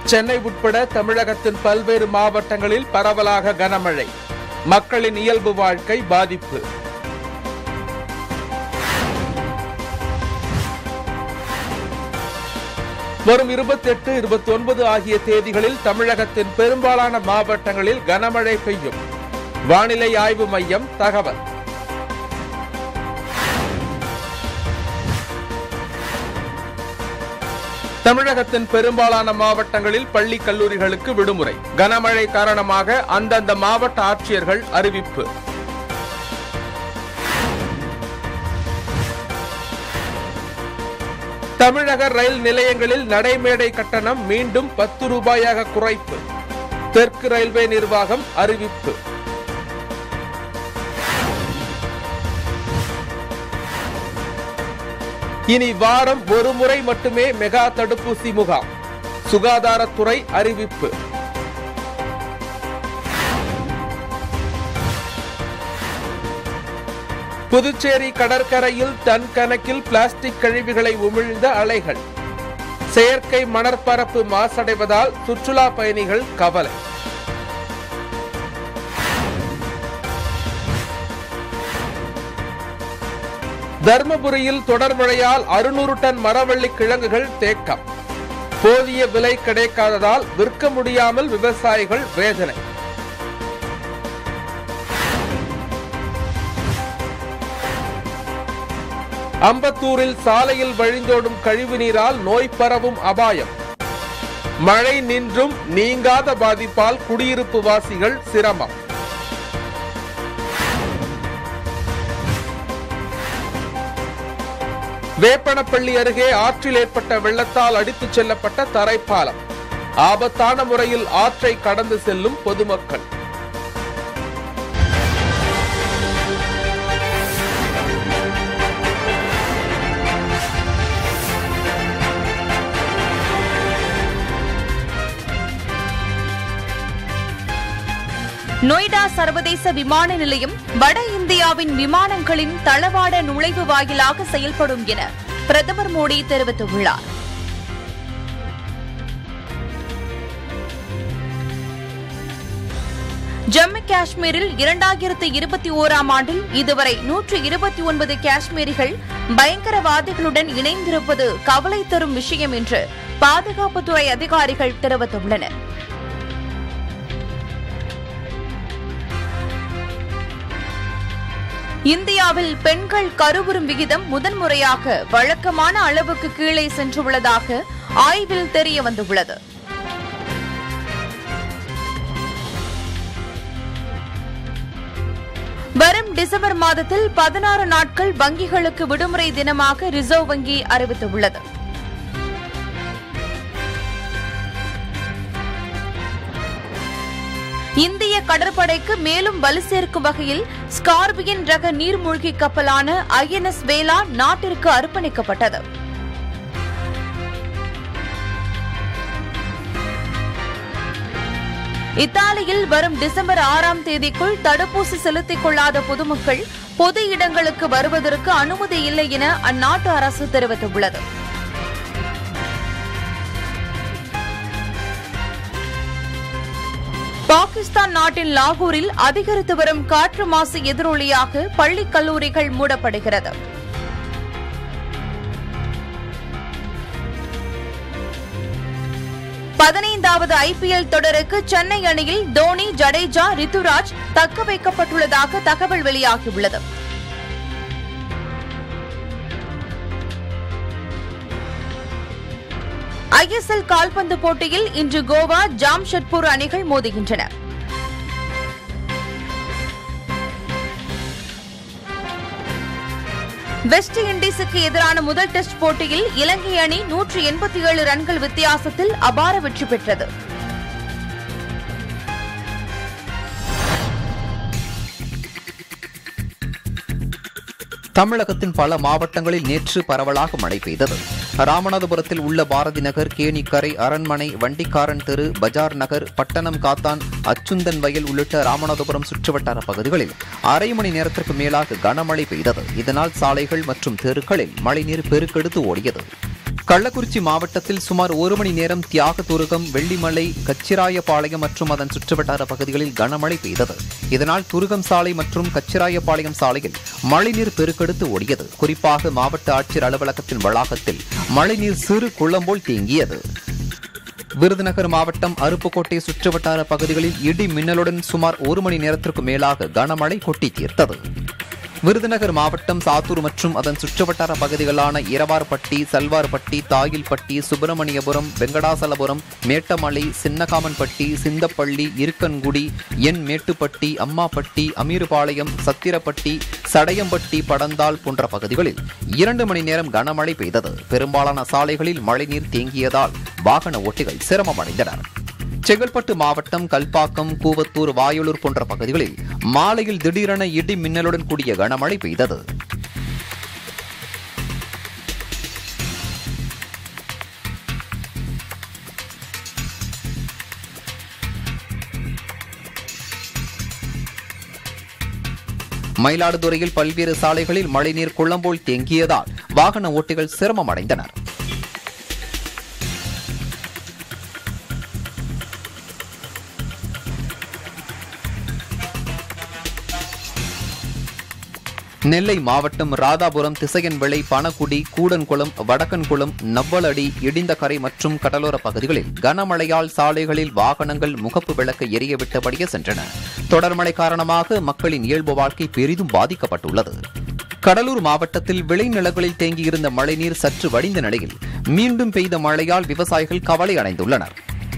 சென்னை உட்பட தமிழகத்தின் பல்வேறு மாவட்டங்களில் பரவலாக கனமழை மக்களின் இயல்பு வாழ்க்கை பாதிப்பு வரும் இருபத்தி எட்டு இருபத்தி ஒன்பது ஆகிய தேதிகளில் தமிழகத்தின் பெரும்பாலான மாவட்டங்களில் கனமழை பெய்யும் வானிலை ஆய்வு மையம் தகவல் தமிழகத்தின் பெரும்பாலான மாவட்டங்களில் பள்ளி கல்லூரிகளுக்கு விடுமுறை கனமழை காரணமாக அந்தந்த மாவட்ட ஆட்சியர்கள் அறிவிப்பு தமிழக ரயில் நிலையங்களில் நடைமேடை கட்டணம் மீண்டும் பத்து ரூபாயாக குறைப்பு தெற்கு ரயில்வே நிர்வாகம் அறிவிப்பு இனி வாரம் ஒரு முறை மட்டுமே மெகா தடுப்பூசி முகாம் சுகாதாரத்துறை அறிவிப்பு புதுச்சேரி கடற்கரையில் டன் கணக்கில் பிளாஸ்டிக் கழிவுகளை உமிழ்ந்த அலைகள் செயற்கை மணற்பரப்பு மாசடைவதால் சுற்றுலா பயணிகள் கவலை தர்மபுரியில் தொடர் மழையால் அறுநூறு டன் மரவள்ளி கிழங்குகள் தேக்கம் போதிய விலை கிடைக்காததால் விற்க முடியாமல் விவசாயிகள் வேதனை அம்பத்தூரில் சாலையில் வழிந்தோடும் கழிவு நீரால் நோய் பரவும் அபாயம் மழை நின்றும் நீங்காத பாதிப்பால் குடியிருப்பு வாசிகள் சிரமம் வேப்பனப்பள்ளி அருகே ஆற்றில் ஏற்பட்ட வெள்ளத்தால் அடித்துச் செல்லப்பட்ட தரைப்பாலம் ஆபத்தான முறையில் ஆற்றை கடந்து செல்லும் பொதுமக்கள் நொய்டா சர்வதேச விமான நிலையம் வட இந்தியாவின் விமானங்களின் தளவாட நுழைவு வாயிலாக செயல்படும் என பிரதமர் மோடி தெரிவித்துள்ளார் ஜம்மு காஷ்மீரில் இரண்டாயிரத்து இருபத்தி ஓராம் ஆண்டில் இதுவரை நூற்று இருபத்தி ஒன்பது காஷ்மீரிகள் பயங்கரவாதிகளுடன் இணைந்திருப்பது கவலை தரும் விஷயம் என்று பாதுகாப்புத்துறை அதிகாரிகள் தெரிவித்துள்ளனர் இந்தியாவில் பெண்கள் கருவுறும் விகிதம் முதன்முறையாக வழக்கமான அளவுக்கு கீழே சென்றுள்ளதாக ஆய்வில் தெரிய வந்துள்ளது வரும் டிசம்பர் மாதத்தில் பதினாறு நாட்கள் வங்கிகளுக்கு விடுமுறை தினமாக ரிசர்வ் வங்கி அறிவித்துள்ளது இந்திய கடற்படைக்கு மேலும் வலு சேர்க்கும் வகையில் ஸ்கார்பியன் ரக நீர்மூழ்கி கப்பலான ஐஎன்எஸ் வேலா நாட்டிற்கு அர்ப்பணிக்கப்பட்டது இத்தாலியில் வரும் டிசம்பர் ஆறாம் தேதிக்குள் தடுப்பூசி செலுத்திக் கொள்ளாத பொதுமக்கள் பொது இடங்களுக்கு வருவதற்கு அனுமதி இல்லை என அந்நாட்டு அரசு தெரிவித்துள்ளது பாகிஸ்தான் நாட்டின் லாகூரில் அதிகரித்து வரும் காற்று மாசு எதிரொலியாக பள்ளி கல்லூரிகள் மூடப்படுகிறது பதினைந்தாவது ஐபிஎல் தொடருக்கு சென்னை அணியில் தோனி ஜடேஜா ரித்துராஜ் தக்க வைக்கப்பட்டுள்ளதாக தகவல் வெளியாகியுள்ளது ஐஎஸ்எல் கால்பந்து போட்டியில் இன்று கோவா ஜாம்ஷெட்பூர் அணிகள் மோதுகின்றன வெஸ்ட் இண்டீஸுக்கு எதிரான முதல் டெஸ்ட் போட்டியில் இலங்கை அணி நூற்று எண்பத்தி ஏழு ரன்கள் வித்தியாசத்தில் அபார வெற்றி பெற்றது தமிழகத்தின் பல மாவட்டங்களில் நேற்று பரவலாக மழை பெய்தது ராமநாதபுரத்தில் உள்ள பாரதி நகர் கேணிக்கரை அரண்மனை வண்டிக்காரன் தெரு பஜார் நகர் பட்டணம் காத்தான் அச்சுந்தன் வயல் உள்ளிட்ட ராமநாதபுரம் சுற்றுவட்டார பகுதிகளில் அரை மணி நேரத்திற்கு மேலாக கனமழை பெய்தது இதனால் சாலைகள் மற்றும் தெருக்களில் மழைநீர் பெருக்கெடுத்து ஓடியது கள்ளக்குறிச்சி மாவட்டத்தில் சுமார் ஒரு மணி நேரம் தியாகதுருகம் வெள்ளிமலை கச்சிராயபாளையம் மற்றும் அதன் சுற்றுவட்டார பகுதிகளில் கனமழை பெய்தது இதனால் துருகம் சாலை மற்றும் கச்சிராயபாளையம் சாலையில் மழைநீர் பெருக்கெடுத்து ஓடியது குறிப்பாக மாவட்ட ஆட்சியர் அலுவலகத்தின் வளாகத்தில் மழைநீர் சிறு குளம் போல் தேங்கியது விருதுநகர் மாவட்டம் அருப்புக்கோட்டை சுற்றுவட்டார பகுதிகளில் இடி மின்னலுடன் சுமார் ஒரு மணி நேரத்திற்கு மேலாக கனமழை கொட்டி தீர்த்தது விருதுநகர் மாவட்டம் சாத்தூர் மற்றும் அதன் சுற்றுவட்டார பகுதிகளான இரவார்பட்டி சல்வார்பட்டி தாயில்பட்டி சுப்பிரமணியபுரம் வெங்கடாசலபுரம் மேட்டமலை சின்னகாமன்பட்டி சிந்தப்பள்ளி இருக்கன்குடி என் மேட்டுப்பட்டி அம்மாப்பட்டி அமீர்பாளையம் சத்திரப்பட்டி சடையம்பட்டி படந்தால் போன்ற பகுதிகளில் இரண்டு மணி நேரம் கனமழை பெய்தது பெரும்பாலான சாலைகளில் மழைநீர் தேங்கியதால் வாகன ஓட்டிகள் சிரமமடைந்தனர் செங்கல்பட்டு மாவட்டம் கல்பாக்கம் கூவத்தூர் வாயுளூர் போன்ற பகுதிகளில் மாலையில் திடீரென இடி மின்னலுடன் கூடிய கனமழை பெய்தது மயிலாடுதுறையில் பல்வேறு சாலைகளில் மழைநீர் குளம்போல் தேங்கியதால் வாகன ஓட்டிகள் சிரமமடைந்தனர் நெல்லை மாவட்டம் ராதாபுரம் திசையன்விளை பணக்குடி கூடன்குளம் வடக்கன்குளம் நவ்வலடி இடிந்தகரை மற்றும் கடலோர பகுதிகளில் கனமழையால் சாலைகளில் வாகனங்கள் முகப்பு விளக்க எரிய விட்டபடியே சென்றன தொடர் மழை காரணமாக மக்களின் இயல்பு வாழ்க்கை பெரிதும் பாதிக்கப்பட்டுள்ளது கடலூர் மாவட்டத்தில் விளைநிலங்களில் தேங்கியிருந்த மழைநீர் சற்று வடிந்த நிலையில் மீண்டும் பெய்த மழையால் விவசாயிகள் கவலை அடைந்துள்ளனர்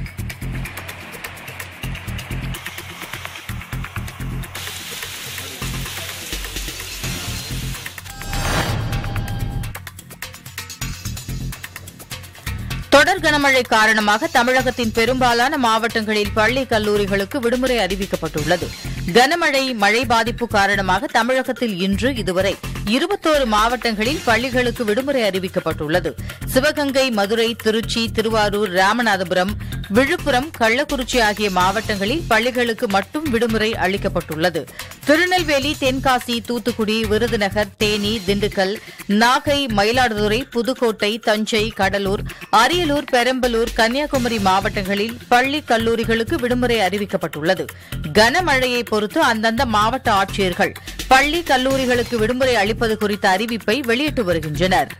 தொடர் கனமழை காரணமாக தமிழகத்தின் பெரும்பாலான மாவட்டங்களில் பள்ளி கல்லூரிகளுக்கு விடுமுறை அறிவிக்கப்பட்டுள்ளது கனமழை மழை பாதிப்பு காரணமாக தமிழகத்தில் இன்று இதுவரை இருபத்தோரு மாவட்டங்களில் பள்ளிகளுக்கு விடுமுறை அறிவிக்கப்பட்டுள்ளது சிவகங்கை மதுரை திருச்சி திருவாரூர் ராமநாதபுரம் விழுப்புரம் கள்ளக்குறிச்சி ஆகிய மாவட்டங்களில் பள்ளிகளுக்கு மட்டும் விடுமுறை அளிக்கப்பட்டுள்ளது திருநெல்வேலி தென்காசி தூத்துக்குடி விருதுநகர் தேனி திண்டுக்கல் நாகை மயிலாடுதுறை புதுக்கோட்டை தஞ்சை கடலூர் அரியலூர் பெரம்பலூர் கன்னியாகுமரி மாவட்டங்களில் பள்ளி கல்லூரிகளுக்கு விடுமுறை அறிவிக்கப்பட்டுள்ளது கனமழையை பொறுத்து அந்தந்த மாவட்ட ஆட்சியர்கள் பள்ளி கல்லூரிகளுக்கு விடுமுறை அளிப்பது குறித்த அறிவிப்பை வெளியிட்டு வருகின்றனர்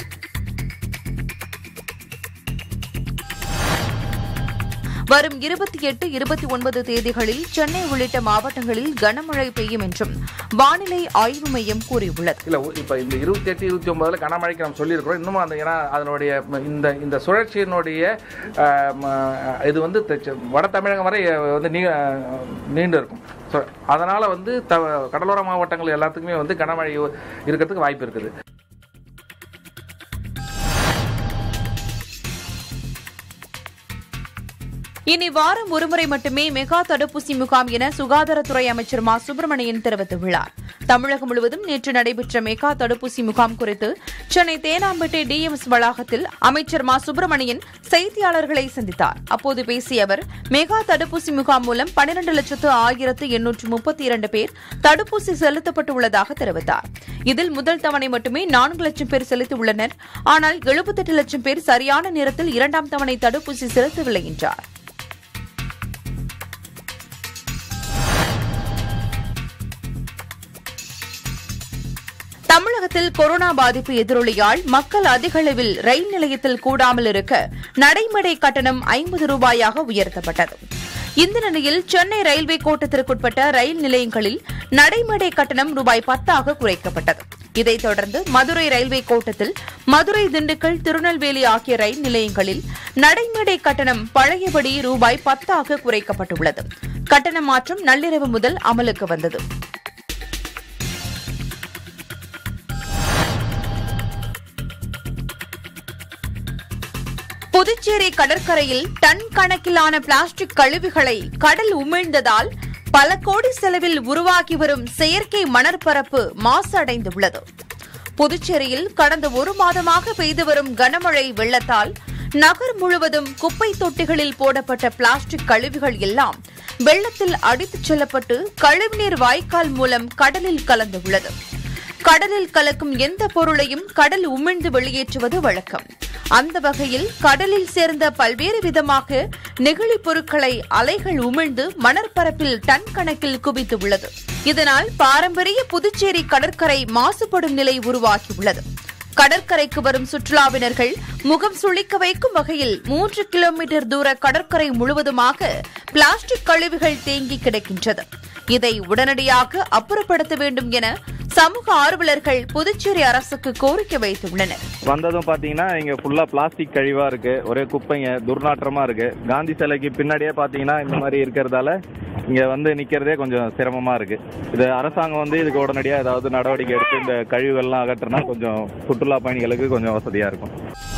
வரும் இருபத்தி எட்டு இருபத்தி ஒன்பது தேதிகளில் சென்னை உள்ளிட்ட மாவட்டங்களில் கனமழை பெய்யும் என்றும் வானிலை ஆய்வு மையம் கூறியுள்ளது இல்ல இப்போ இந்த இருபத்தி எட்டு இருபத்தி ஒன்பதுல கனமழைக்கு நம்ம சொல்லியிருக்கிறோம் இன்னும் அந்த ஏன்னா அதனுடைய ம- இந்த இந்த சுழற்சியினுடைய ஆஹ், ம- இது வந்து தெ- வட தமிழகம் வரை வந்து நீ நீண்டு இருக்கும் ஸோ அதனால வந்து த கடலோர மாவட்டங்கள் எல்லாத்துக்குமே வந்து கனமழை இருக்கிறதுக்கு வாய்ப்பு இருக்குது இனி வாரம் ஒருமுறை மட்டுமே மெகா தடுப்பூசி முகாம் என சுகாதாரத்துறை அமைச்சர் மா சுப்பிரமணியன் தெரிவித்துள்ளார் தமிழகம் முழுவதும் நேற்று நடைபெற்ற மெகா தடுப்பூசி முகாம் குறித்து சென்னை தேனாம்பேட்டை டிஎம்எஸ் வளாகத்தில் அமைச்சர் மா சுப்பிரமணியன் செய்தியாளர்களை சந்தித்தார் அப்போது பேசிய அவர் மெகா தடுப்பூசி முகாம் மூலம் பனிரண்டு லட்சத்து ஆயிரத்து எண்ணூற்று முப்பத்தி இரண்டு பேர் தடுப்பூசி செலுத்தப்பட்டுள்ளதாக தெரிவித்தார் இதில் முதல் தவணை மட்டுமே நான்கு லட்சம் பேர் செலுத்தியுள்ளனர் ஆனால் எழுபத்தெட்டு லட்சம் பேர் சரியான நேரத்தில் இரண்டாம் தவணை தடுப்பூசி செலுத்தவில்லை என்றார் தமிழகத்தில் கொரோனா பாதிப்பு எதிரொலியால் மக்கள் அதிக அளவில் ரயில் நிலையத்தில் கூடாமல் இருக்க நடைமேடை கட்டணம் ஐம்பது ரூபாயாக உயர்த்தப்பட்டது இந்த நிலையில் சென்னை ரயில்வே கோட்டத்திற்குட்பட்ட ரயில் நிலையங்களில் நடைமேடை கட்டணம் ரூபாய் பத்தாக குறைக்கப்பட்டது இதைத் தொடர்ந்து மதுரை ரயில்வே கோட்டத்தில் மதுரை திண்டுக்கல் திருநெல்வேலி ஆகிய ரயில் நிலையங்களில் நடைமேடை கட்டணம் பழையபடி ரூபாய் பத்தாக குறைக்கப்பட்டுள்ளது கட்டண மாற்றம் நள்ளிரவு முதல் அமலுக்கு வந்தது புதுச்சேரி கடற்கரையில் டன் கணக்கிலான பிளாஸ்டிக் கழிவுகளை கடல் உமிழ்ந்ததால் பல கோடி செலவில் உருவாகி வரும் செயற்கை மணற்பரப்பு மாசடைந்துள்ளது புதுச்சேரியில் கடந்த ஒரு மாதமாக பெய்து வரும் கனமழை வெள்ளத்தால் நகர் முழுவதும் குப்பை தொட்டிகளில் போடப்பட்ட பிளாஸ்டிக் கழிவுகள் எல்லாம் வெள்ளத்தில் அடித்துச் செல்லப்பட்டு கழிவுநீர் வாய்க்கால் மூலம் கடலில் கலந்துள்ளது கடலில் கலக்கும் எந்த பொருளையும் கடல் உமிழ்ந்து வெளியேற்றுவது வழக்கம் அந்த வகையில் கடலில் சேர்ந்த பல்வேறு விதமாக நெகிழி பொருட்களை அலைகள் உமிழ்ந்து மணற்பரப்பில் டன் கணக்கில் குவித்துள்ளது இதனால் பாரம்பரிய புதுச்சேரி கடற்கரை மாசுபடும் நிலை உருவாகியுள்ளது கடற்கரைக்கு வரும் சுற்றுலாவினர்கள் முகம் சுளிக்க வைக்கும் வகையில் மூன்று கிலோமீட்டர் தூர கடற்கரை முழுவதுமாக பிளாஸ்டிக் கழிவுகள் தேங்கி கிடக்கின்றது இதை உடனடியாக அப்புறப்படுத்த வேண்டும் என சமூக ஆர்வலர்கள் புதுச்சேரி அரசுக்கு கோரிக்கை வைத்துள்ளனர் வந்ததும் பார்த்தீங்கன்னா இங்கே ஃபுல்லாக பிளாஸ்டிக் கழிவாக இருக்குது ஒரே குப்பைங்க துர்நாற்றமாக இருக்குது காந்தி சிலைக்கு பின்னாடியே பார்த்தீங்கன்னா இந்த மாதிரி இருக்கிறதால இங்கே வந்து நிற்கிறதே கொஞ்சம் சிரமமாக இருக்குது இது அரசாங்கம் வந்து இதுக்கு உடனடியாக ஏதாவது நடவடிக்கை எடுத்து இந்த கழிவுகள்லாம் அகற்றினா கொஞ்சம் சுற்றுலா பயணிகளுக்கு கொஞ்சம் வசதியாக இருக்கும்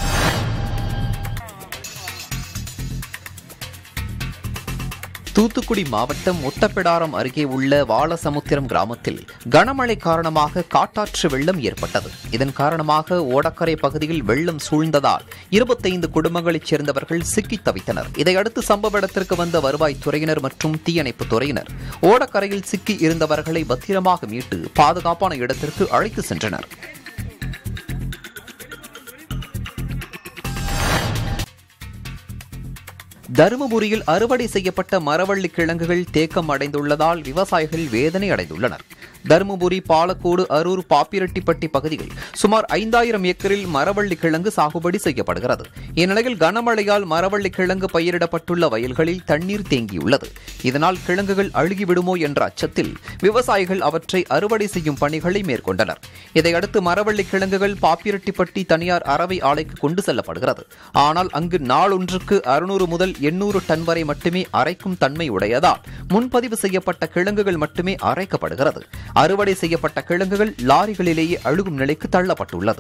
தூத்துக்குடி மாவட்டம் ஒட்டப்பிடாரம் அருகே உள்ள வாலசமுத்திரம் கிராமத்தில் கனமழை காரணமாக காட்டாற்று வெள்ளம் ஏற்பட்டது இதன் காரணமாக ஓடக்கரை பகுதியில் வெள்ளம் சூழ்ந்ததால் இருபத்தைந்து குடும்பங்களைச் சேர்ந்தவர்கள் சிக்கித் தவித்தனர் இதையடுத்து சம்பவ இடத்திற்கு வந்த வருவாய்த்துறையினர் மற்றும் தீயணைப்புத் துறையினர் ஓடக்கரையில் சிக்கி இருந்தவர்களை பத்திரமாக மீட்டு பாதுகாப்பான இடத்திற்கு அழைத்து சென்றனர் தருமபுரியில் அறுவடை செய்யப்பட்ட மரவள்ளி கிழங்குகள் தேக்கம் அடைந்துள்ளதால் விவசாயிகள் வேதனை அடைந்துள்ளனர் தருமபுரி பாலக்கோடு அரூர் பாப்பிரெட்டிப்பட்டி பகுதியில் சுமார் ஐந்தாயிரம் ஏக்கரில் மரவள்ளி கிழங்கு சாகுபடி செய்யப்படுகிறது இந்நிலையில் கனமழையால் மரவள்ளி கிழங்கு பயிரிடப்பட்டுள்ள வயல்களில் தண்ணீர் தேங்கியுள்ளது இதனால் கிழங்குகள் அழுகிவிடுமோ என்ற அச்சத்தில் விவசாயிகள் அவற்றை அறுவடை செய்யும் பணிகளை மேற்கொண்டனர் இதையடுத்து மரவள்ளி கிழங்குகள் பாப்பிரெட்டிப்பட்டி தனியார் அரவை ஆலைக்கு கொண்டு செல்லப்படுகிறது ஆனால் அங்கு நாளொன்றுக்கு அறுநூறு முதல் எண்ணூறு டன் வரை மட்டுமே அரைக்கும் தன்மை உடையதால் முன்பதிவு செய்யப்பட்ட கிழங்குகள் மட்டுமே அரைக்கப்படுகிறது அறுவடை செய்யப்பட்ட கிழங்குகள் லாரிகளிலேயே அழுகும் நிலைக்கு தள்ளப்பட்டுள்ளது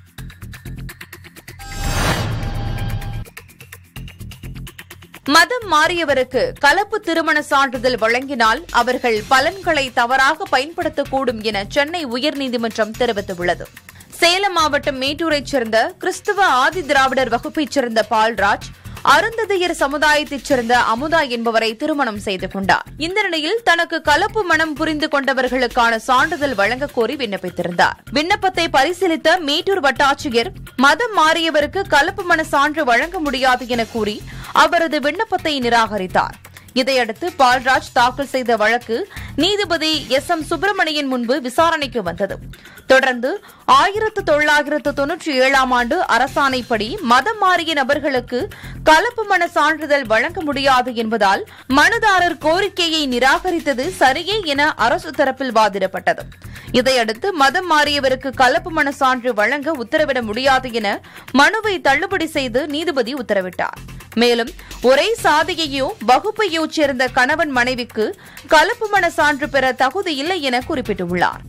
மதம் மாறியவருக்கு கலப்பு திருமண சான்றிதழ் வழங்கினால் அவர்கள் பலன்களை தவறாக பயன்படுத்தக்கூடும் என சென்னை உயர்நீதிமன்றம் தெரிவித்துள்ளது சேலம் மாவட்டம் மேட்டூரைச் சேர்ந்த கிறிஸ்துவ ஆதி திராவிடர் வகுப்பைச் சேர்ந்த பால்ராஜ் அருந்ததியர் சமுதாயத்தைச் சேர்ந்த அமுதா என்பவரை திருமணம் செய்து கொண்டார் இந்த நிலையில் தனக்கு கலப்பு மனம் புரிந்து கொண்டவர்களுக்கான சான்றிதழ் வழங்க கோரி விண்ணப்பித்திருந்தார் விண்ணப்பத்தை பரிசீலித்த மேட்டூர் வட்டாட்சியர் மதம் மாறியவருக்கு கலப்பு மன சான்று வழங்க முடியாது என கூறி அவரது விண்ணப்பத்தை நிராகரித்தார் இதையடுத்து பால்ராஜ் தாக்கல் செய்த வழக்கு நீதிபதி எஸ் எம் சுப்பிரமணியன் முன்பு விசாரணைக்கு வந்தது தொடர்ந்து ஆயிரத்து தொள்ளாயிரத்து தொன்னூற்றி ஏழாம் ஆண்டு அரசாணைப்படி மதம் மாறிய நபர்களுக்கு கலப்பு மன சான்றிதழ் வழங்க முடியாது என்பதால் மனுதாரர் கோரிக்கையை நிராகரித்தது சரியே என அரசு தரப்பில் வாதிடப்பட்டது இதையடுத்து மதம் மாறியவருக்கு கலப்பு மன சான்று வழங்க உத்தரவிட முடியாது என மனுவை தள்ளுபடி செய்து நீதிபதி உத்தரவிட்டார் மேலும் ஒரே சாதியையோ வகுப்பையோ சேர்ந்த கணவன் மனைவிக்கு கலப்பு மன சான்று பெற தகுதி இல்லை என குறிப்பிட்டுள்ளார்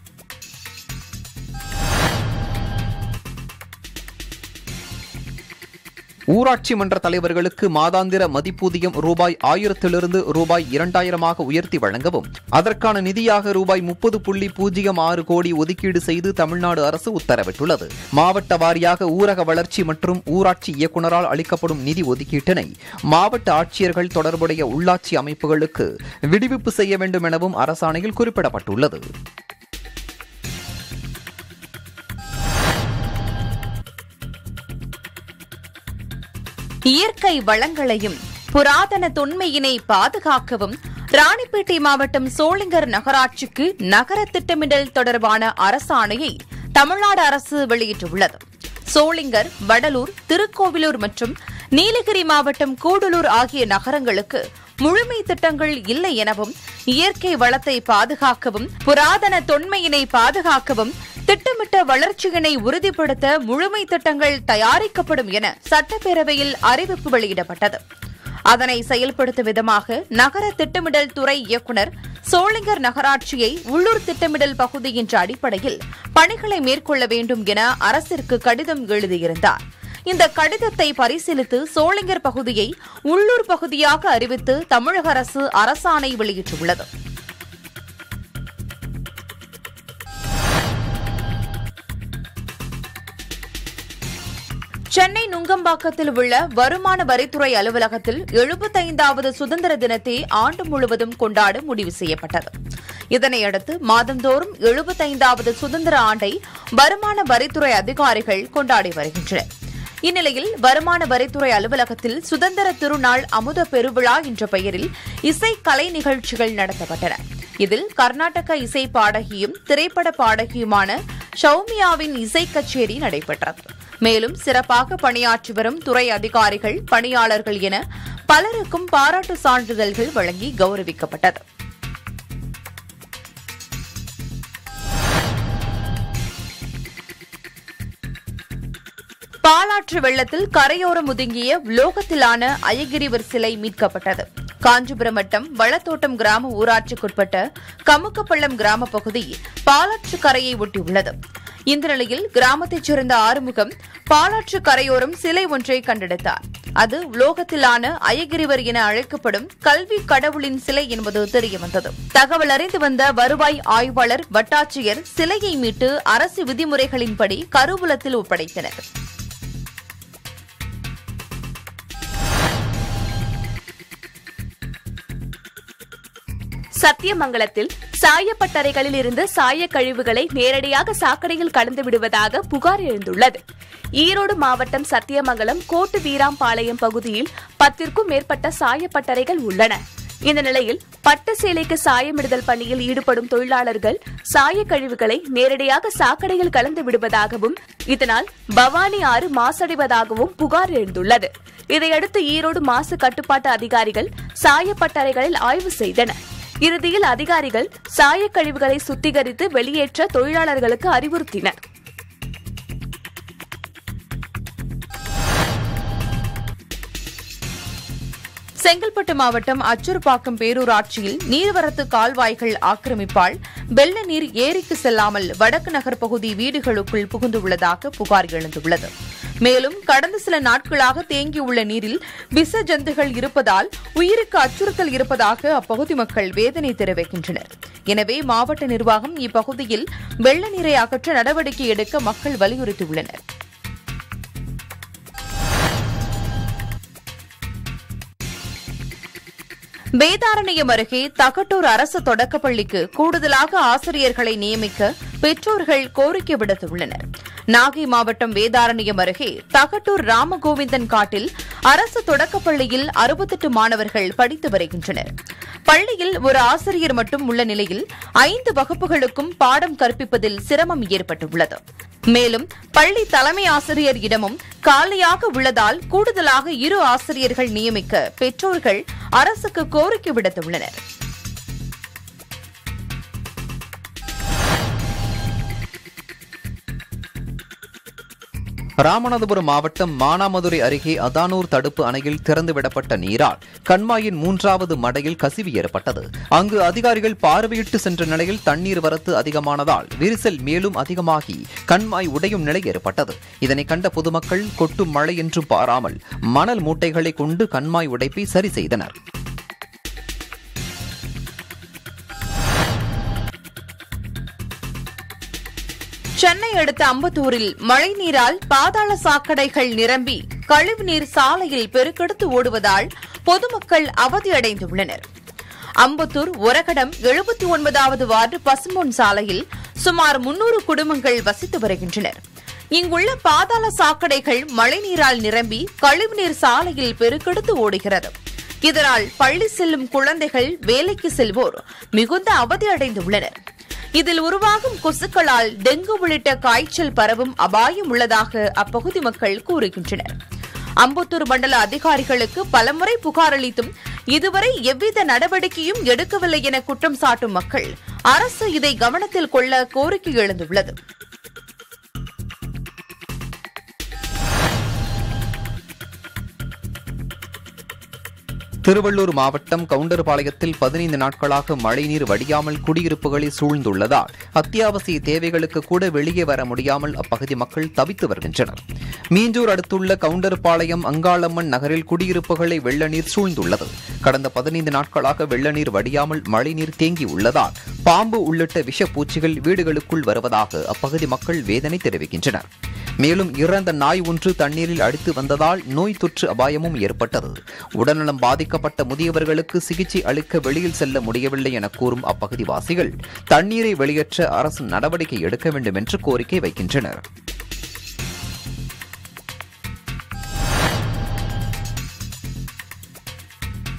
ஊராட்சி மன்ற தலைவர்களுக்கு மாதாந்திர மதிப்பூதியம் ரூபாய் ஆயிரத்திலிருந்து ரூபாய் இரண்டாயிரமாக உயர்த்தி வழங்கவும் அதற்கான நிதியாக ரூபாய் முப்பது புள்ளி பூஜ்ஜியம் ஆறு கோடி ஒதுக்கீடு செய்து தமிழ்நாடு அரசு உத்தரவிட்டுள்ளது மாவட்ட வாரியாக ஊரக வளர்ச்சி மற்றும் ஊராட்சி இயக்குநரால் அளிக்கப்படும் நிதி ஒதுக்கீட்டினை மாவட்ட ஆட்சியர்கள் தொடர்புடைய உள்ளாட்சி அமைப்புகளுக்கு விடுவிப்பு செய்ய வேண்டும் எனவும் அரசாணையில் குறிப்பிடப்பட்டுள்ளது இயற்கை வளங்களையும் புராதன தொன்மையினை பாதுகாக்கவும் ராணிப்பேட்டை மாவட்டம் சோளிங்கர் நகராட்சிக்கு நகர திட்டமிடல் தொடர்பான அரசாணையை தமிழ்நாடு அரசு வெளியிட்டுள்ளது சோளிங்கர் வடலூர் திருக்கோவிலூர் மற்றும் நீலகிரி மாவட்டம் கூடலூர் ஆகிய நகரங்களுக்கு முழுமை திட்டங்கள் இல்லை எனவும் இயற்கை வளத்தை பாதுகாக்கவும் புராதன தொன்மையினை பாதுகாக்கவும் திட்டமிட்ட வளர்ச்சியினை உறுதிப்படுத்த முழுமை திட்டங்கள் தயாரிக்கப்படும் என சட்டப்பேரவையில் அறிவிப்பு வெளியிடப்பட்டது அதனை செயல்படுத்தும் விதமாக நகர திட்டமிடல் துறை இயக்குநர் சோளிங்கர் நகராட்சியை உள்ளூர் திட்டமிடல் பகுதி என்ற அடிப்படையில் பணிகளை மேற்கொள்ள வேண்டும் என அரசிற்கு கடிதம் எழுதியிருந்தார் இந்த கடிதத்தை பரிசீலித்து சோளிங்கர் பகுதியை உள்ளூர் பகுதியாக அறிவித்து தமிழக அரசு அரசாணை வெளியிட்டுள்ளது சென்னை நுங்கம்பாக்கத்தில் உள்ள வருமான வரித்துறை அலுவலகத்தில் எழுபத்தைந்தாவது சுதந்திர தினத்தை ஆண்டு முழுவதும் கொண்டாட முடிவு செய்யப்பட்டது இதனையடுத்து மாதந்தோறும் எழுபத்தைந்தாவது சுதந்திர ஆண்டை வருமான வரித்துறை அதிகாரிகள் கொண்டாடி வருகின்றனர் இந்நிலையில் வருமான வரித்துறை அலுவலகத்தில் சுதந்திர திருநாள் அமுத பெருவிழா என்ற பெயரில் இசை கலை நிகழ்ச்சிகள் நடத்தப்பட்டன இதில் கர்நாடக இசை பாடகியும் திரைப்பட பாடகியுமான ஷௌமியாவின் இசை கச்சேரி நடைபெற்றது மேலும் சிறப்பாக பணியாற்றி வரும் துறை அதிகாரிகள் பணியாளர்கள் என பலருக்கும் பாராட்டு சான்றிதழ்கள் வழங்கி கௌரவிக்கப்பட்டது பாலாற்று வெள்ளத்தில் கரையோரம் ஒதுங்கிய உலோகத்திலான அயகிரிவர் சிலை மீட்கப்பட்டது காஞ்சிபுரம் வட்டம் வளத்தோட்டம் கிராம ஊராட்சிக்குட்பட்ட கமுக்கப்பள்ளம் கிராம பகுதி பாலாற்று கரையை ஒட்டியுள்ளது இந்த நிலையில் கிராமத்தைச் சேர்ந்த ஆறுமுகம் பாலாற்று கரையோரம் சிலை ஒன்றை கண்டெடுத்தார் அது உலோகத்திலான அயகிரிவர் என அழைக்கப்படும் கல்வி கடவுளின் சிலை என்பது தெரியவந்தது தகவல் அறிந்து வந்த வருவாய் ஆய்வாளர் வட்டாட்சியர் சிலையை மீட்டு அரசு விதிமுறைகளின்படி கருவூலத்தில் ஒப்படைத்தனர் சத்தியமங்கலத்தில் சாயப்பட்டறைகளில் இருந்து சாய கழிவுகளை நேரடியாக சாக்கடையில் கலந்து விடுவதாக புகார் எழுந்துள்ளது ஈரோடு மாவட்டம் சத்தியமங்கலம் கோட்டு வீராம்பாளையம் பகுதியில் பத்திற்கும் மேற்பட்ட சாயப்பட்டறைகள் உள்ளன இந்த நிலையில் பட்டு சேலைக்கு சாயமிடுதல் பணியில் ஈடுபடும் தொழிலாளர்கள் சாய கழிவுகளை நேரடியாக சாக்கடையில் கலந்து விடுவதாகவும் இதனால் பவானி ஆறு மாசடைவதாகவும் புகார் எழுந்துள்ளது இதையடுத்து ஈரோடு மாசு கட்டுப்பாட்டு அதிகாரிகள் சாயப்பட்டறைகளில் ஆய்வு செய்தனர் இறுதியில் அதிகாரிகள் சாயக் கழிவுகளை சுத்திகரித்து வெளியேற்ற தொழிலாளர்களுக்கு அறிவுறுத்தினர் செங்கல்பட்டு மாவட்டம் அச்சூர்பாக்கம் பேரூராட்சியில் நீர்வரத்து கால்வாய்கள் ஆக்கிரமிப்பால் வெள்ள நீர் ஏரிக்கு செல்லாமல் வடக்கு நகர் பகுதி வீடுகளுக்குள் புகுந்துள்ளதாக புகார் எழுந்துள்ளது மேலும் கடந்த சில நாட்களாக தேங்கியுள்ள நீரில் விச ஜந்துகள் இருப்பதால் உயிருக்கு அச்சுறுத்தல் இருப்பதாக அப்பகுதி மக்கள் வேதனை தெரிவிக்கின்றனர் எனவே மாவட்ட நிர்வாகம் இப்பகுதியில் வெள்ள நீரை அகற்ற நடவடிக்கை எடுக்க மக்கள் வலியுறுத்தியுள்ளனர் வேதாரண்யம் அருகே தகட்டூர் அரசு தொடக்கப்பள்ளிக்கு கூடுதலாக ஆசிரியர்களை நியமிக்க பெற்றோர்கள் கோரிக்கை விடுத்துள்ளனர் நாகை மாவட்டம் வேதாரண்யம் அருகே தகட்டூர் ராமகோவிந்தன் காட்டில் அரசு தொடக்கப்பள்ளியில் அறுபத்தெட்டு மாணவர்கள் படித்து வருகின்றனர் பள்ளியில் ஒரு ஆசிரியர் மட்டும் உள்ள நிலையில் ஐந்து வகுப்புகளுக்கும் பாடம் கற்பிப்பதில் சிரமம் ஏற்பட்டுள்ளது மேலும் பள்ளி தலைமை ஆசிரியர் இடமும் காலியாக உள்ளதால் கூடுதலாக இரு ஆசிரியர்கள் நியமிக்க பெற்றோர்கள் அரசுக்கு கோரிக்கை விடுத்துள்ளனர் ராமநாதபுரம் மாவட்டம் மானாமதுரை அருகே அதானூர் தடுப்பு அணையில் திறந்துவிடப்பட்ட நீரால் கண்மாயின் மூன்றாவது மடையில் கசிவு ஏற்பட்டது அங்கு அதிகாரிகள் பார்வையிட்டு சென்ற நிலையில் தண்ணீர் வரத்து அதிகமானதால் விரிசல் மேலும் அதிகமாகி கண்மாய் உடையும் நிலை ஏற்பட்டது இதனை கண்ட பொதுமக்கள் கொட்டும் மழை என்றும் பாராமல் மணல் மூட்டைகளை கொண்டு கண்மாய் உடைப்பை சரி செய்தனர் சென்னை அடுத்த அம்பத்தூரில் மழைநீரால் பாதாள சாக்கடைகள் நிரம்பி கழிவுநீர் சாலையில் பெருக்கெடுத்து ஓடுவதால் பொதுமக்கள் அவதியடைந்துள்ளனர் அம்பத்தூர் ஒரகடம் எழுபத்தி ஒன்பதாவது வார்டு பசும்பொன் சாலையில் சுமார் முன்னூறு குடும்பங்கள் வசித்து வருகின்றனர் இங்குள்ள பாதாள சாக்கடைகள் மழைநீரால் நிரம்பி கழிவுநீர் சாலையில் பெருக்கெடுத்து ஓடுகிறது இதனால் பள்ளி செல்லும் குழந்தைகள் வேலைக்கு செல்வோர் மிகுந்த அவதியடைந்துள்ளனர் இதில் உருவாகும் கொசுக்களால் டெங்கு உள்ளிட்ட காய்ச்சல் பரவும் அபாயம் உள்ளதாக அப்பகுதி மக்கள் கூறுகின்றனர் அம்பத்தூர் மண்டல அதிகாரிகளுக்கு பலமுறை புகார் அளித்தும் இதுவரை எவ்வித நடவடிக்கையும் எடுக்கவில்லை என குற்றம் சாட்டும் மக்கள் அரசு இதை கவனத்தில் கொள்ள கோரிக்கை எழுந்துள்ளது திருவள்ளூர் மாவட்டம் கவுண்டர்பாளையத்தில் பதினைந்து நாட்களாக மழைநீர் வடியாமல் குடியிருப்புகளை சூழ்ந்துள்ளதால் அத்தியாவசிய தேவைகளுக்கு கூட வெளியே வர முடியாமல் அப்பகுதி மக்கள் தவித்து வருகின்றனர் மீஞ்சூர் அடுத்துள்ள கவுண்டர்பாளையம் அங்காளம்மன் நகரில் குடியிருப்புகளை வெள்ள நீர் சூழ்ந்துள்ளது கடந்த பதினைந்து நாட்களாக வெள்ள நீர் வடியாமல் மழைநீர் தேங்கியுள்ளதால் பாம்பு உள்ளிட்ட விஷப்பூச்சிகள் வீடுகளுக்குள் வருவதாக அப்பகுதி மக்கள் வேதனை தெரிவிக்கின்றனர் மேலும் இறந்த நாய் ஒன்று தண்ணீரில் அடித்து வந்ததால் நோய் தொற்று அபாயமும் ஏற்பட்டது உடல்நலம் பாதிக்கப்பட்ட முதியவர்களுக்கு சிகிச்சை அளிக்க வெளியில் செல்ல முடியவில்லை என கூறும் அப்பகுதிவாசிகள் தண்ணீரை வெளியேற்ற அரசு நடவடிக்கை எடுக்க வேண்டும் என்று கோரிக்கை வைக்கின்றனர்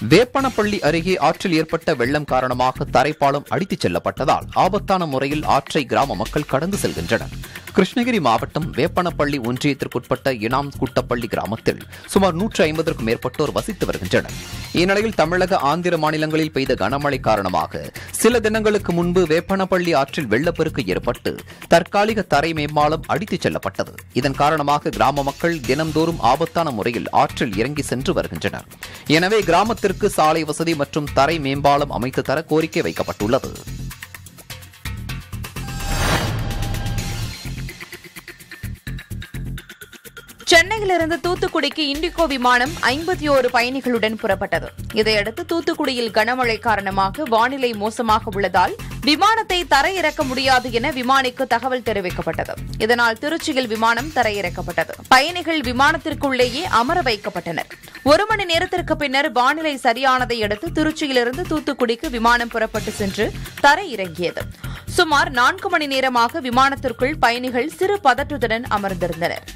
வேப்பனப்பள்ளி அருகே ஆற்றில் ஏற்பட்ட வெள்ளம் காரணமாக தரைப்பாலம் அடித்துச் செல்லப்பட்டதால் ஆபத்தான முறையில் ஆற்றை கிராம மக்கள் கடந்து செல்கின்றனர் கிருஷ்ணகிரி மாவட்டம் வேப்பனப்பள்ளி ஒன்றியத்திற்குட்பட்ட இனாம் குட்டப்பள்ளி கிராமத்தில் சுமார் நூற்று ஐம்பதற்கும் மேற்பட்டோர் வசித்து வருகின்றனர் இந்நிலையில் தமிழக ஆந்திர மாநிலங்களில் பெய்த கனமழை காரணமாக சில தினங்களுக்கு முன்பு வேப்பனப்பள்ளி ஆற்றில் வெள்ளப்பெருக்கு ஏற்பட்டு தற்காலிக தரை மேம்பாலம் அடித்துச் செல்லப்பட்டது இதன் காரணமாக கிராம மக்கள் தினம்தோறும் ஆபத்தான முறையில் ஆற்றில் இறங்கி சென்று வருகின்றனர் எனவே கிராமத்திற்கு சாலை வசதி மற்றும் தரை மேம்பாலம் அமைத்து தர கோரிக்கை வைக்கப்பட்டுள்ளது சென்னையிலிருந்து தூத்துக்குடிக்கு இண்டிகோ விமானம் ஐம்பத்தி ஓரு பயணிகளுடன் புறப்பட்டது இதையடுத்து தூத்துக்குடியில் கனமழை காரணமாக வானிலை மோசமாக உள்ளதால் விமானத்தை தரையிறக்க முடியாது என விமானிக்கு தகவல் தெரிவிக்கப்பட்டது இதனால் திருச்சியில் விமானம் தரையிறக்கப்பட்டது பயணிகள் விமானத்திற்குள்ளேயே அமர வைக்கப்பட்டனர் ஒரு மணி நேரத்திற்கு பின்னர் வானிலை சரியானதை அடுத்து திருச்சியிலிருந்து தூத்துக்குடிக்கு விமானம் புறப்பட்டு சென்று தரையிறங்கியது சுமார் நான்கு மணி நேரமாக விமானத்திற்குள் பயணிகள் சிறு பதற்றத்துடன் அமர்ந்திருந்தனர்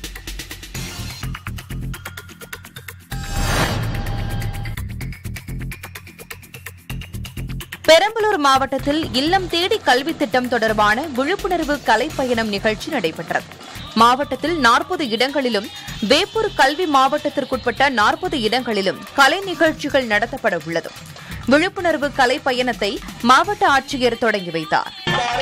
பெரம்பலூர் மாவட்டத்தில் இல்லம் தேடி கல்வி திட்டம் தொடர்பான விழிப்புணர்வு கலைப்பயணம் நிகழ்ச்சி நடைபெற்றது மாவட்டத்தில் நாற்பது இடங்களிலும் வேப்பூர் கல்வி மாவட்டத்திற்குட்பட்ட நாற்பது இடங்களிலும் கலை நிகழ்ச்சிகள் நடத்தப்பட உள்ளது விழிப்புணர்வு கலை பயணத்தை மாவட்ட ஆட்சியர் தொடங்கி வைத்தார்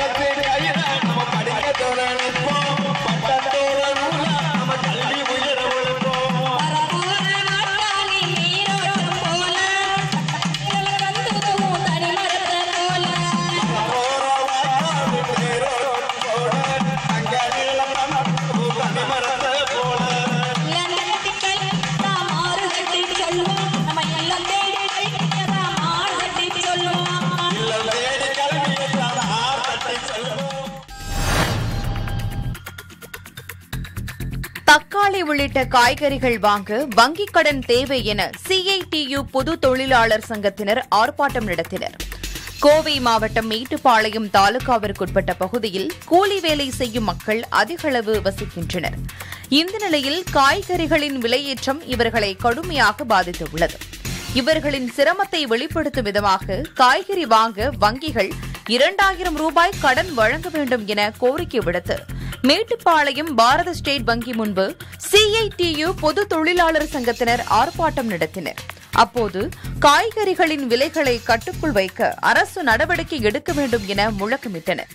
தக்காளி உள்ளிட்ட காய்கறிகள் வாங்க வங்கிக் கடன் தேவை என சிஐடியு பொது தொழிலாளர் சங்கத்தினர் ஆர்ப்பாட்டம் நடத்தினர் கோவை மாவட்டம் மேட்டுப்பாளையம் தாலுகாவிற்குட்பட்ட பகுதியில் கூலி வேலை செய்யும் மக்கள் அதிகளவு வசிக்கின்றனர் இந்த நிலையில் காய்கறிகளின் விலையேற்றம் இவர்களை கடுமையாக பாதித்துள்ளது இவர்களின் சிரமத்தை வெளிப்படுத்தும் விதமாக காய்கறி வாங்க வங்கிகள் இரண்டாயிரம் ரூபாய் கடன் வழங்க வேண்டும் என கோரிக்கை விடுத்து மேட்டுப்பாளையம் பாரத ஸ்டேட் வங்கி முன்பு சிஐடியு பொது தொழிலாளர் சங்கத்தினர் ஆர்ப்பாட்டம் நடத்தினர் அப்போது காய்கறிகளின் விலைகளை கட்டுக்குள் வைக்க அரசு நடவடிக்கை எடுக்க வேண்டும் என முழக்கமிட்டனர்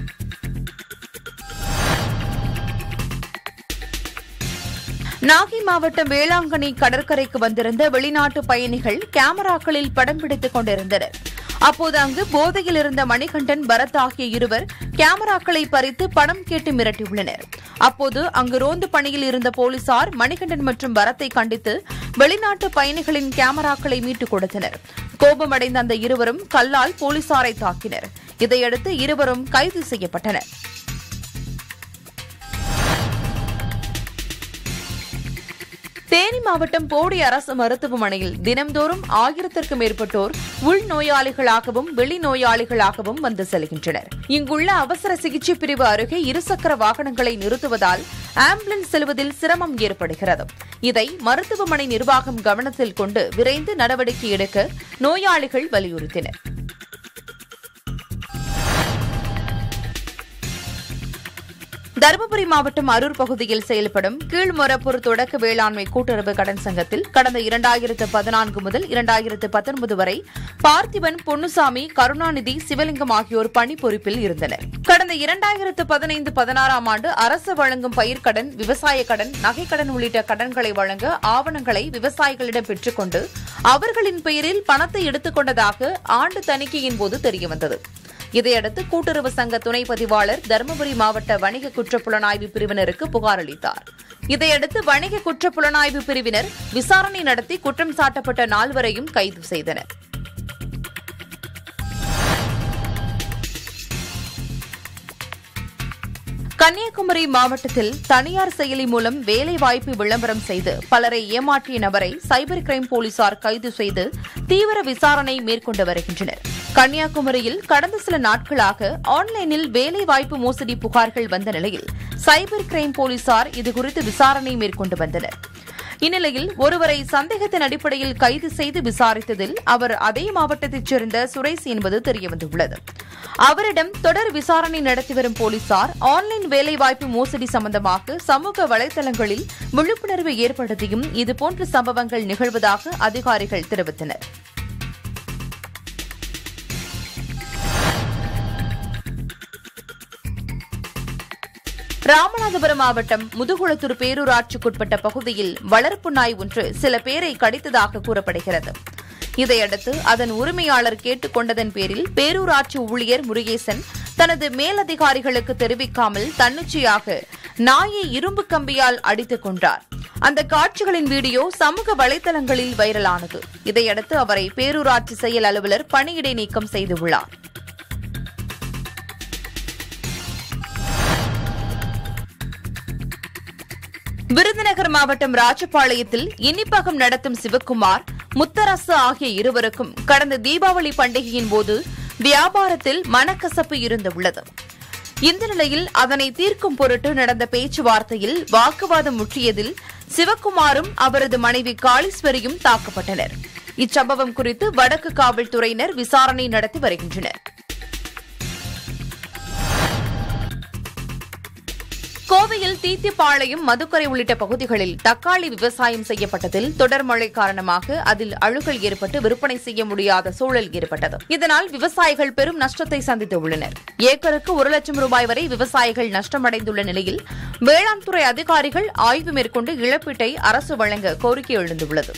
நாகை மாவட்டம் வேளாங்கண்ணி கடற்கரைக்கு வந்திருந்த வெளிநாட்டு பயணிகள் கேமராக்களில் படம் பிடித்துக் கொண்டிருந்தனர் அப்போது அங்கு போதையில் இருந்த மணிகண்டன் பரத் ஆகிய இருவர் கேமராக்களை பறித்து படம் கேட்டு மிரட்டியுள்ளனர் அப்போது அங்கு ரோந்து பணியில் இருந்த போலீசார் மணிகண்டன் மற்றும் பரத்தை கண்டித்து வெளிநாட்டு பயணிகளின் கேமராக்களை மீட்டுக் கொடுத்தனர் கோபமடைந்த அந்த இருவரும் கல்லால் போலீசாரை தாக்கினர் இதையடுத்து இருவரும் கைது செய்யப்பட்டனர் தேனி மாவட்டம் போடி அரசு மருத்துவமனையில் தினம்தோறும் ஆயிரத்திற்கும் மேற்பட்டோர் உள்நோயாளிகளாகவும் வெளிநோயாளிகளாகவும் வந்து செல்கின்றனர் இங்குள்ள அவசர சிகிச்சை பிரிவு அருகே இருசக்கர வாகனங்களை நிறுத்துவதால் ஆம்புலன்ஸ் செல்வதில் சிரமம் ஏற்படுகிறது இதை மருத்துவமனை நிர்வாகம் கவனத்தில் கொண்டு விரைந்து நடவடிக்கை எடுக்க நோயாளிகள் வலியுறுத்தினர் தருமபுரி மாவட்டம் அரூர் பகுதியில் செயல்படும் கீழ்மொரப்பூர் தொடக்க வேளாண்மை கூட்டுறவு கடன் சங்கத்தில் கடந்த இரண்டாயிரத்து பதினான்கு முதல் இரண்டாயிரத்து பத்தொன்பது வரை பார்த்திபன் பொன்னுசாமி கருணாநிதி சிவலிங்கம் ஆகியோர் பணி பொறுப்பில் இருந்தனர் கடந்த இரண்டாயிரத்து பதினைந்து பதினாறாம் ஆண்டு அரசு வழங்கும் பயிர்க்கடன் விவசாய கடன் நகைக்கடன் உள்ளிட்ட கடன்களை வழங்க ஆவணங்களை விவசாயிகளிடம் பெற்றுக்கொண்டு அவர்களின் பெயரில் பணத்தை எடுத்துக் கொண்டதாக ஆண்டு தணிக்கையின் போது தெரியவந்தது இதையடுத்து கூட்டுறவு சங்க துணை பதிவாளர் தருமபுரி மாவட்ட வணிக குற்றப்புலனாய்வு பிரிவினருக்கு புகார் அளித்தார் இதையடுத்து வணிக குற்றப்புலனாய்வு பிரிவினர் விசாரணை நடத்தி குற்றம் சாட்டப்பட்ட நால்வரையும் கைது செய்தனர் கன்னியாகுமரி மாவட்டத்தில் தனியார் செயலி மூலம் வேலைவாய்ப்பு விளம்பரம் செய்து பலரை ஏமாற்றிய நபரை சைபர் கிரைம் போலீசார் கைது செய்து தீவிர விசாரணை மேற்கொண்டு வருகின்றனர் கன்னியாகுமரியில் கடந்த சில நாட்களாக ஆன்லைனில் வேலைவாய்ப்பு மோசடி புகார்கள் வந்த நிலையில் சைபர் கிரைம் போலீசார் இதுகுறித்து விசாரணை மேற்கொண்டு வந்தனர் இந்நிலையில் ஒருவரை சந்தேகத்தின் அடிப்படையில் கைது செய்து விசாரித்ததில் அவர் அதே மாவட்டத்தைச் சேர்ந்த சுரேஷ் என்பது தெரியவந்துள்ளது அவரிடம் தொடர் விசாரணை நடத்தி வரும் போலீசார் ஆன்லைன் வேலைவாய்ப்பு மோசடி சம்பந்தமாக சமூக வலைதளங்களில் விழிப்புணர்வு ஏற்படுத்தியும் இதுபோன்ற சம்பவங்கள் நிகழ்வதாக அதிகாரிகள் தெரிவித்தனர் ராமநாதபுரம் மாவட்டம் முதுகுளத்தூர் பேரூராட்சிக்குட்பட்ட பகுதியில் வளர்ப்பு நாய் ஒன்று சில பேரை கடித்ததாக கூறப்படுகிறது இதையடுத்து அதன் உரிமையாளர் கேட்டுக் கொண்டதன் பேரில் பேரூராட்சி ஊழியர் முருகேசன் தனது மேலதிகாரிகளுக்கு தெரிவிக்காமல் தன்னிச்சையாக நாயை இரும்பு கம்பியால் அடித்துக் கொண்டார் அந்த காட்சிகளின் வீடியோ சமூக வலைதளங்களில் வைரலானது இதையடுத்து அவரை பேரூராட்சி செயல் அலுவலர் பணியிடை நீக்கம் செய்துள்ளார் விருதுநகர் மாவட்டம் ராஜபாளையத்தில் இனிப்பகம் நடத்தும் சிவக்குமார் முத்தரசு ஆகிய இருவருக்கும் கடந்த தீபாவளி பண்டிகையின் போது வியாபாரத்தில் மனக்கசப்பு இருந்துள்ளது இந்த நிலையில் அதனை தீர்க்கும் பொருட்டு நடந்த பேச்சுவார்த்தையில் வாக்குவாதம் முற்றியதில் சிவக்குமாரும் அவரது மனைவி காளீஸ்வரியும் தாக்கப்பட்டனர் இச்சம்பவம் குறித்து வடக்கு காவல்துறையினர் விசாரணை நடத்தி வருகின்றனர் கோவையில் தீத்திப்பாளையம் மதுக்கரை உள்ளிட்ட பகுதிகளில் தக்காளி விவசாயம் செய்யப்பட்டதில் தொடர் மழை காரணமாக அதில் அழுகல் ஏற்பட்டு விற்பனை செய்ய முடியாத சூழல் ஏற்பட்டது இதனால் விவசாயிகள் பெரும் நஷ்டத்தை சந்தித்துள்ளனர் ஏக்கருக்கு ஒரு லட்சம் ரூபாய் வரை விவசாயிகள் நஷ்டமடைந்துள்ள நிலையில் வேளாண் துறை அதிகாரிகள் ஆய்வு மேற்கொண்டு இழப்பீட்டை அரசு வழங்க கோரிக்கை எழுந்துள்ளது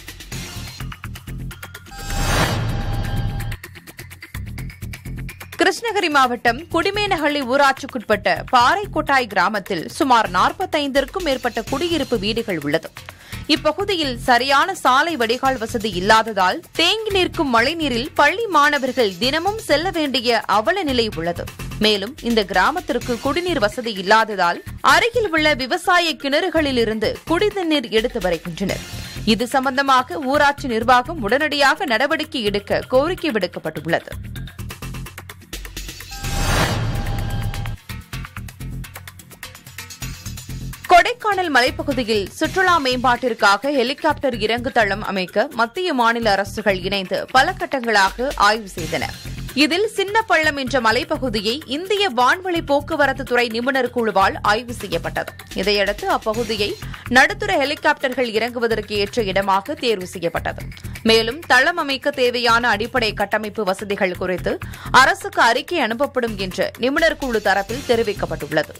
கிருஷ்ணகிரி மாவட்டம் குடிமேனஹள்ளி ஊராட்சிக்குட்பட்ட பாறைக்கொட்டாய் கிராமத்தில் சுமார் நாற்பத்தைந்திற்கும் மேற்பட்ட குடியிருப்பு வீடுகள் உள்ளது இப்பகுதியில் சரியான சாலை வடிகால் வசதி இல்லாததால் தேங்கி நிற்கும் மழைநீரில் பள்ளி மாணவர்கள் தினமும் செல்ல வேண்டிய அவல நிலை உள்ளது மேலும் இந்த கிராமத்திற்கு குடிநீர் வசதி இல்லாததால் அருகில் உள்ள விவசாய கிணறுகளில் இருந்து குடிதண்ணீர் எடுத்து வருகின்றனர் இது சம்பந்தமாக ஊராட்சி நிர்வாகம் உடனடியாக நடவடிக்கை எடுக்க கோரிக்கை விடுக்கப்பட்டுள்ளது கொடைக்கானல் மலைப்பகுதியில் சுற்றுலா மேம்பாட்டிற்காக ஹெலிகாப்டர் இறங்கு தளம் அமைக்க மத்திய மாநில அரசுகள் இணைந்து பல கட்டங்களாக ஆய்வு செய்தன இதில் சின்ன பள்ளம் என்ற மலைப்பகுதியை இந்திய வான்வழி போக்குவரத்து துறை நிபுணர் குழுவால் ஆய்வு செய்யப்பட்டது இதையடுத்து அப்பகுதியை நடுத்தர ஹெலிகாப்டர்கள் இறங்குவதற்கு ஏற்ற இடமாக தேர்வு செய்யப்பட்டது மேலும் தளம் அமைக்க தேவையான அடிப்படை கட்டமைப்பு வசதிகள் குறித்து அரசுக்கு அறிக்கை அனுப்பப்படும் என்று நிபுணர் குழு தரப்பில் தெரிவிக்கப்பட்டுள்ளது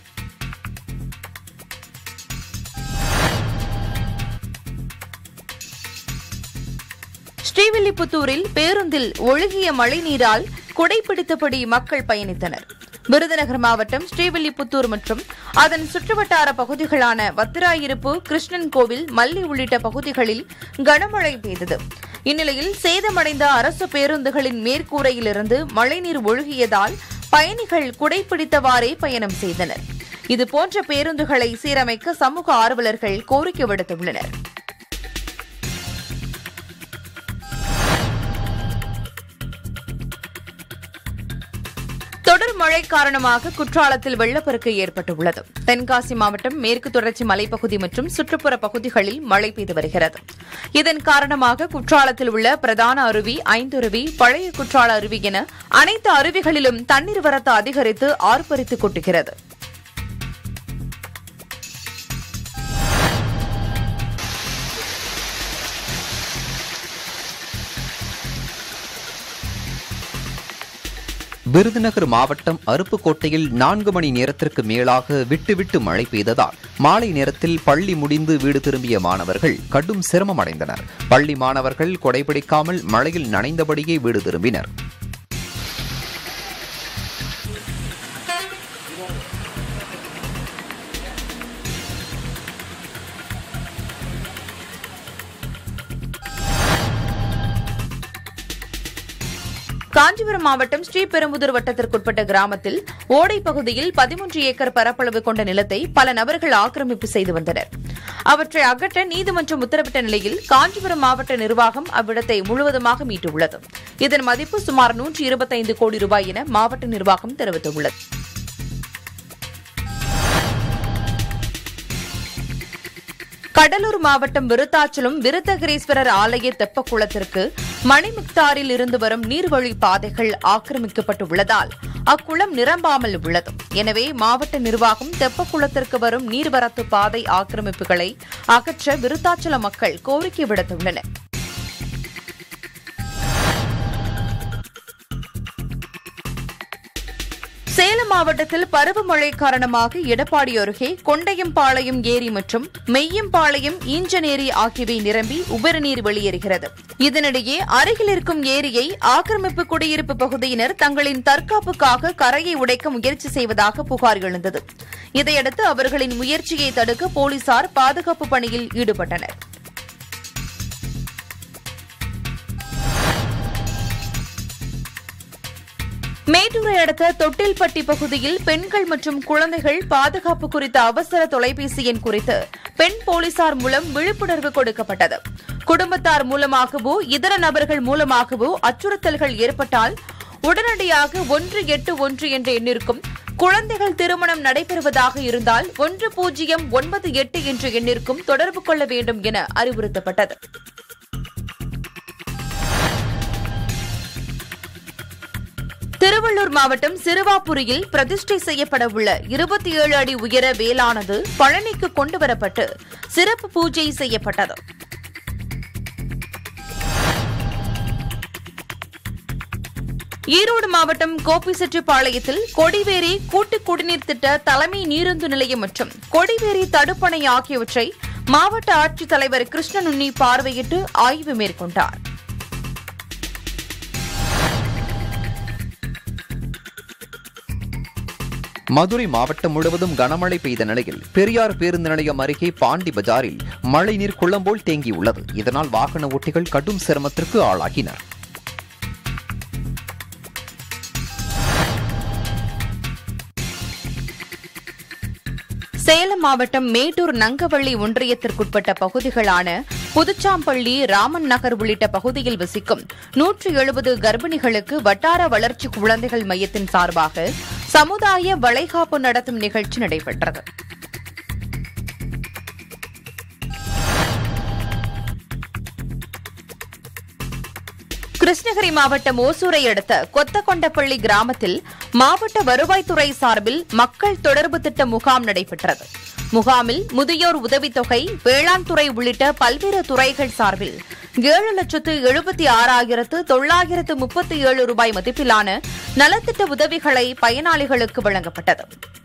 ஸ்ரீவில்லிபுத்தூரில் பேருந்தில் ஒழுகிய மழைநீரால் குடைபிடித்தபடி மக்கள் பயணித்தனர் விருதுநகர் மாவட்டம் ஸ்ரீவில்லிபுத்தூர் மற்றும் அதன் சுற்றுவட்டார பகுதிகளான வத்திராயிருப்பு கிருஷ்ணன் கோவில் மல்லி உள்ளிட்ட பகுதிகளில் கனமழை பெய்தது இந்நிலையில் சேதமடைந்த அரசு பேருந்துகளின் மேற்கூரையிலிருந்து மழைநீர் ஒழுகியதால் பயணிகள் குடைபிடித்தவாறே பயணம் செய்தனர் இதுபோன்ற பேருந்துகளை சீரமைக்க சமூக ஆர்வலர்கள் கோரிக்கை விடுத்துள்ளனர் தொடர் மழை காரணமாக குற்றாலத்தில் வெள்ளப்பெருக்கு ஏற்பட்டுள்ளது தென்காசி மாவட்டம் மேற்கு தொடர்ச்சி மலைப்பகுதி மற்றும் சுற்றுப்புற பகுதிகளில் மழை பெய்து வருகிறது இதன் காரணமாக குற்றாலத்தில் உள்ள பிரதான அருவி ஐந்தருவி பழைய குற்றால அருவி என அனைத்து அருவிகளிலும் தண்ணீர் வரத்து அதிகரித்து ஆர்ப்பரித்து கொட்டுகிறது விருதுநகர் மாவட்டம் அருப்புக்கோட்டையில் நான்கு மணி நேரத்திற்கு மேலாக விட்டுவிட்டு மழை பெய்ததால் மாலை நேரத்தில் பள்ளி முடிந்து வீடு திரும்பிய மாணவர்கள் கடும் சிரமம் அடைந்தனர் பள்ளி மாணவர்கள் கொடைபிடிக்காமல் மழையில் நனைந்தபடியே வீடு திரும்பினர் காஞ்சிபுரம் மாவட்டம் ஸ்ரீபெரும்புதூர் வட்டத்திற்குட்பட்ட கிராமத்தில் ஓடை பகுதியில் பதிமூன்று ஏக்கர் பரப்பளவு கொண்ட நிலத்தை பல நபர்கள் ஆக்கிரமிப்பு செய்து வந்தனர் அவற்றை அகற்ற நீதிமன்றம் உத்தரவிட்ட நிலையில் காஞ்சிபுரம் மாவட்ட நிர்வாகம் அவ்விடத்தை முழுவதுமாக மீட்டுள்ளது இதன் மதிப்பு சுமார் நூற்றி இருபத்தைந்து கோடி ரூபாய் என மாவட்ட நிர்வாகம் தெரிவித்துள்ளது கடலூர் மாவட்டம் விருத்தாச்சலம் விருத்தகிரீஸ்வரர் ஆலய தெப்பக்குளத்திற்கு மணிமுக்தாரில் இருந்து வரும் நீர்வழி பாதைகள் ஆக்கிரமிக்கப்பட்டுள்ளதால் அக்குளம் நிரம்பாமல் உள்ளது எனவே மாவட்ட நிர்வாகம் தெப்பக்குளத்திற்கு வரும் நீர்வரத்து பாதை ஆக்கிரமிப்புகளை அகற்ற விருத்தாச்சல மக்கள் கோரிக்கை விடுத்துள்ளனர் சேலம் மாவட்டத்தில் பருவமழை காரணமாக எடப்பாடி அருகே கொண்டையம்பாளையம் ஏரி மற்றும் மெய்யம்பாளையம் ஈஞ்சனேரி ஆகியவை நிரம்பி உபரிநீர் வெளியேறுகிறது இதனிடையே அருகில் இருக்கும் ஏரியை ஆக்கிரமிப்பு குடியிருப்பு பகுதியினர் தங்களின் தற்காப்புக்காக கரையை உடைக்க முயற்சி செய்வதாக புகார் எழுந்தது இதையடுத்து அவர்களின் முயற்சியை தடுக்க போலீசார் பாதுகாப்பு பணியில் ஈடுபட்டனர் மேட்டூரை அடுத்த தொட்டில்பட்டி பகுதியில் பெண்கள் மற்றும் குழந்தைகள் பாதுகாப்பு குறித்த அவசர தொலைபேசி எண் குறித்து பெண் போலீசார் மூலம் விழிப்புணர்வு கொடுக்கப்பட்டது குடும்பத்தார் மூலமாகவோ இதர நபர்கள் மூலமாகவோ அச்சுறுத்தல்கள் ஏற்பட்டால் உடனடியாக ஒன்று எட்டு ஒன்று என்ற எண்ணிற்கும் குழந்தைகள் திருமணம் நடைபெறுவதாக இருந்தால் ஒன்று பூஜ்ஜியம் ஒன்பது எட்டு என்ற எண்ணிற்கும் தொடர்பு கொள்ள வேண்டும் என அறிவுறுத்தப்பட்டது திருவள்ளூர் மாவட்டம் சிறுவாபுரியில் பிரதிஷ்டை செய்யப்பட உள்ள இருபத்தி ஏழு அடி உயர வேலானது பழனிக்கு கொண்டுவரப்பட்டு சிறப்பு பூஜை செய்யப்பட்டது ஈரோடு மாவட்டம் கோபிச்செட்டிப்பாளையத்தில் கொடிவேரி கூட்டு குடிநீர் திட்ட தலைமை நீருந்து நிலையம் மற்றும் கொடிவேரி தடுப்பணை ஆகியவற்றை மாவட்ட ஆட்சித்தலைவர் கிருஷ்ணனுன்னி பார்வையிட்டு ஆய்வு மேற்கொண்டார் மதுரை மாவட்டம் முழுவதும் கனமழை பெய்த நிலையில் பெரியார் பேருந்து நிலையம் அருகே பாண்டி பஜாரில் மழைநீர் குளம் போல் தேங்கியுள்ளது இதனால் வாகன ஓட்டிகள் கடும் சிரமத்திற்கு ஆளாகினர் சேலம் மாவட்டம் மேட்டூர் நங்கவள்ளி ஒன்றியத்திற்குட்பட்ட பகுதிகளான புதுச்சாம்பள்ளி ராமன் நகர் உள்ளிட்ட பகுதியில் வசிக்கும் நூற்று எழுபது கர்ப்பிணிகளுக்கு வட்டார வளர்ச்சி குழந்தைகள் மையத்தின் சார்பாக சமுதாய வளைகாப்பு நடத்தும் நிகழ்ச்சி நடைபெற்றது கிருஷ்ணகிரி மாவட்டம் ஓசூரை அடுத்த கொத்தகொண்டப்பள்ளி கிராமத்தில் மாவட்ட வருவாய்த்துறை சார்பில் மக்கள் தொடர்பு திட்ட முகாம் நடைபெற்றது முகாமில் முதியோர் உதவித்தொகை வேளாண் துறை உள்ளிட்ட பல்வேறு துறைகள் சார்பில் ஏழு லட்சத்து எழுபத்தி ஆறாயிரத்து தொள்ளாயிரத்து முப்பத்தி ஏழு ரூபாய் மதிப்பிலான நலத்திட்ட உதவிகளை பயனாளிகளுக்கு வழங்கப்பட்டது